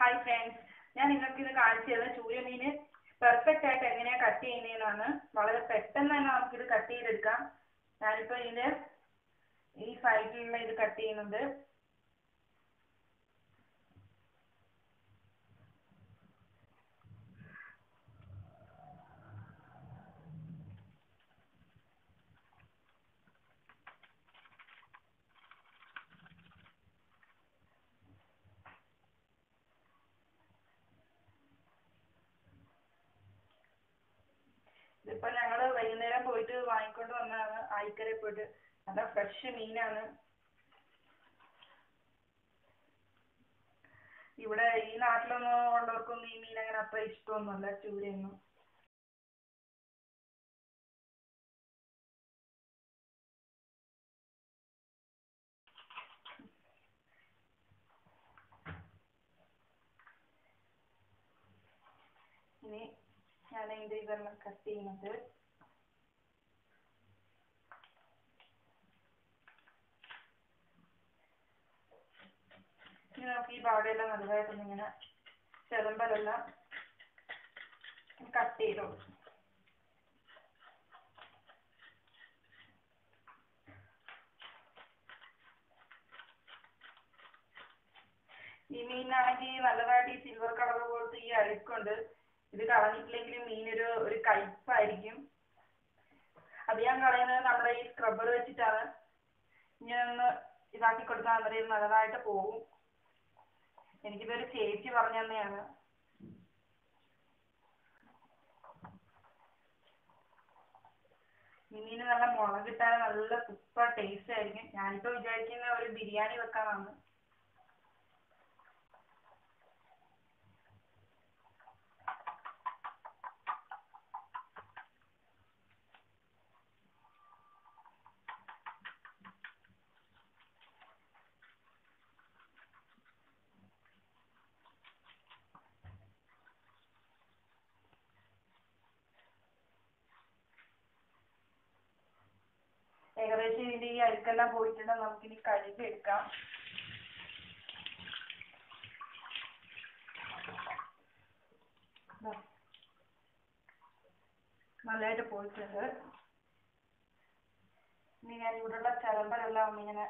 Hi friends ഞാൻ നിങ്ങൾക്ക് ഇത് കാണിച്ചു തരുന്നത് ചൂരമീൻ പെർഫെക്റ്റ് ആയിട്ട് എങ്ങനെയാണ് കട്ട് ചെയ്യുന്നതെന്നാണ് വളരെ പെട്ടെന്ന് തന്നെ നമുക്കിത് കട്ട് ചെയ്തെടുക്കാം ഞാനിപ്പോൾ ഇതിൻ്റെ ഈ സൈഡിലുള്ള ഇത് കട്ട് ചെയ്യുന്നുണ്ട് ഇതിപ്പോ ഞങ്ങള് വൈകുന്നേരം പോയിട്ട് വാങ്ങിക്കൊണ്ട് വന്നതാണ് ആയിക്കരയിൽ പോയിട്ട് നല്ല ഫ്രഷ് മീനാണ് ഇവിടെ ഈ നാട്ടിലൊന്നും ഉള്ളവർക്കൊന്നും ഈ മീൻ അങ്ങനെ അത്ര ഇഷ്ടമൊന്നുമല്ല ചൂരയൊന്നും ഇനി ഞാൻ ഇതിന്റെ ഇതെല്ലാം കട്ട് ചെയ്യുന്നത് ഇനി നമുക്ക് ഈ ഭാഗമെല്ലാം നല്ലതായിട്ടൊന്ന് ഇങ്ങനെ ചെറുമ്പലെല്ലാം കട്ട് ചെയ്ത് കൊടുക്കും ഈ മീനാണെങ്കിൽ നല്ലതായിട്ട് ഈ സിൽവർ കളർ പോലത്തെ ഈ അഴുക്കുണ്ട് ഇത് കളഞ്ഞിട്ടില്ലെങ്കിൽ മീനൊരു ഒരു കയ്പായിരിക്കും അത് ഞാൻ കളയുന്നത് നമ്മുടെ ഈ സ്ക്രബ്ബർ വെച്ചിട്ടാണ് ഇങ്ങനെ ഒന്ന് ഇതാക്കി കൊടുത്താൽ അന്നേരം ഇത് നല്ലതായിട്ട് പോകും എനിക്കിതൊരു ചേച്ചി പറഞ്ഞു തന്നെയാണ് ഈ മീന് നല്ല മുളകിട്ടാൽ നല്ല സൂപ്പർ ടേസ്റ്റ് ആയിരിക്കും ഞാനിപ്പോൾ വിചാരിക്കുന്ന ഒരു ബിരിയാണി വെക്കാനാണ് ഏകദേശം ഇതിന്റെ ഈ അഴുക്കെല്ലാം പോയിട്ടുണ്ട് നമുക്കിനി കഴുകി എടുക്കാം ദാ. നല്ലതായിട്ട് പോയിട്ടുണ്ട് ഇനി ഞാൻ ഇവിടെയുള്ള ചിലമ്പലെല്ലാം ഒന്നിങ്ങനെ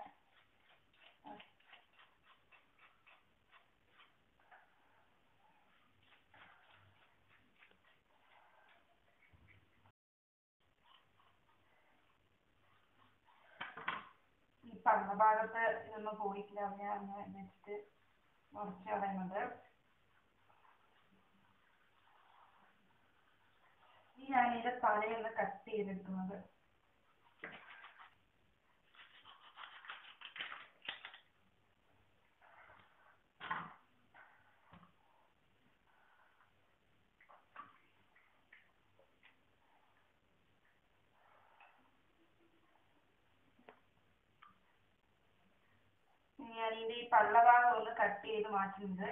ഈ പന്ന ഭാഗത്ത് ഇതൊന്നും പോയിട്ടില്ല അത് ഞാൻ അങ്ങനെ വെച്ചിട്ട് മുറിച്ച് കളയുന്നുണ്ട് ഇനി ഞാൻ ഇതിന്റെ തലയൊന്ന് കട്ട് ചെയ്തെടുക്കുന്നത് ഇനി ഞാൻ ഇതിന്റെ ഈ പള്ളഭാഗം ഒന്ന് കട്ട് ചെയ്ത് മാറ്റുന്നുണ്ട്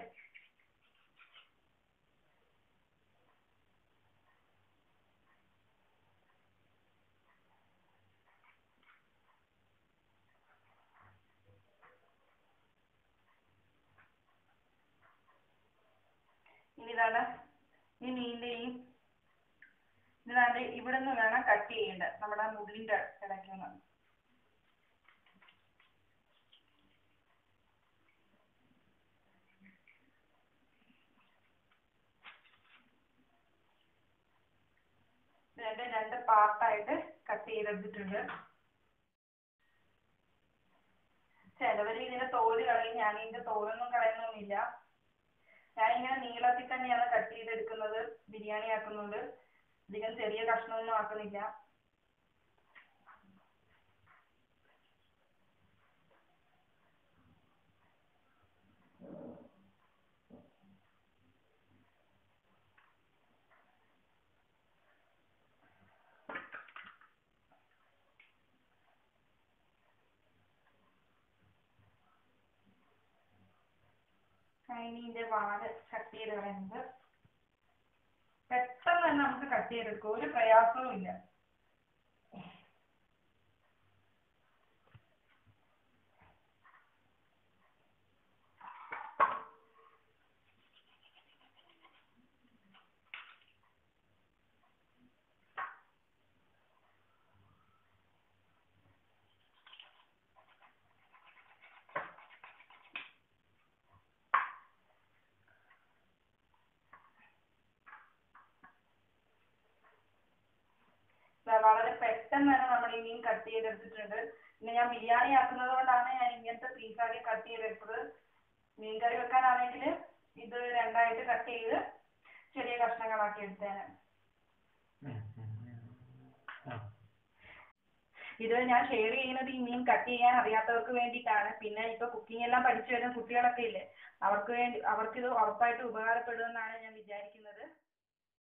ഇനി ഇതാണ് ഈ മീനിന്റെ ഈ ഇതാണ് ഇവിടെ നിന്ന് വേണം കട്ട് ചെയ്യേണ്ടത് നമ്മുടെ മുള്ളിന്റെ ഇടയ്ക്ക് നിന്ന് ഇതിന്റെ രണ്ട് പാർട്ടായിട്ട് കട്ട് ചെയ്തെടുത്തിട്ടുണ്ട് ചിലവര് ഇതിന്റെ തോല് കളയും ഞാൻ ഇതിന്റെ തോലൊന്നും കളയുന്നൊന്നുമില്ല ഞാനിങ്ങനെ നീളത്തിൽ തന്നെയാണ് കട്ട് ചെയ്തെടുക്കുന്നത് ബിരിയാണി ആക്കുന്നുണ്ട് അധികം ചെറിയ കഷ്ണമൊന്നും ആക്കുന്നില്ല ഇനി ഇതിന്റെ വാല് കട്ട് ചെയ്ത് കളയുന്നത് പെട്ടെന്ന് തന്നെ നമുക്ക് കട്ട് ചെയ്തെടുക്കാം ഒരു പ്രയാസവും ഇല്ല വളരെ പെട്ടെന്ന് തന്നെ നമ്മൾ ഈ മീൻ കട്ട് ചെയ്തെടുത്തിട്ടുണ്ട് പിന്നെ ഞാൻ ബിരിയാണി ആക്കുന്നത് കൊണ്ടാണ് ഞാൻ ഇങ്ങനത്തെ പീസാക്കി കട്ട് ചെയ്തെടുത്തത് മീൻ കറി വെക്കാനാണെങ്കിൽ ഇത് രണ്ടായിട്ട് കട്ട് ചെയ്ത് ചെറിയ കഷ്ണങ്ങളാക്കി എടുത്തേനെ ഉം, ഉം, ഉം. ആ. ഇത് ഞാൻ ഷെയർ ചെയ്യുന്നത് ഈ മീൻ കട്ട് ചെയ്യാൻ അറിയാത്തവർക്ക് വേണ്ടിയിട്ടാണ് പിന്നെ ഇപ്പൊ കുക്കിംഗ് എല്ലാം പഠിച്ചു വരുന്ന കുട്ടികളൊക്കെ ഇല്ലേ അവർക്ക് വേണ്ടി അവർക്ക് ഇത് ഉറപ്പായിട്ട് ഉപകാരപ്പെടുമെന്നാണ് ഞാൻ വിചാരിക്കുന്നത്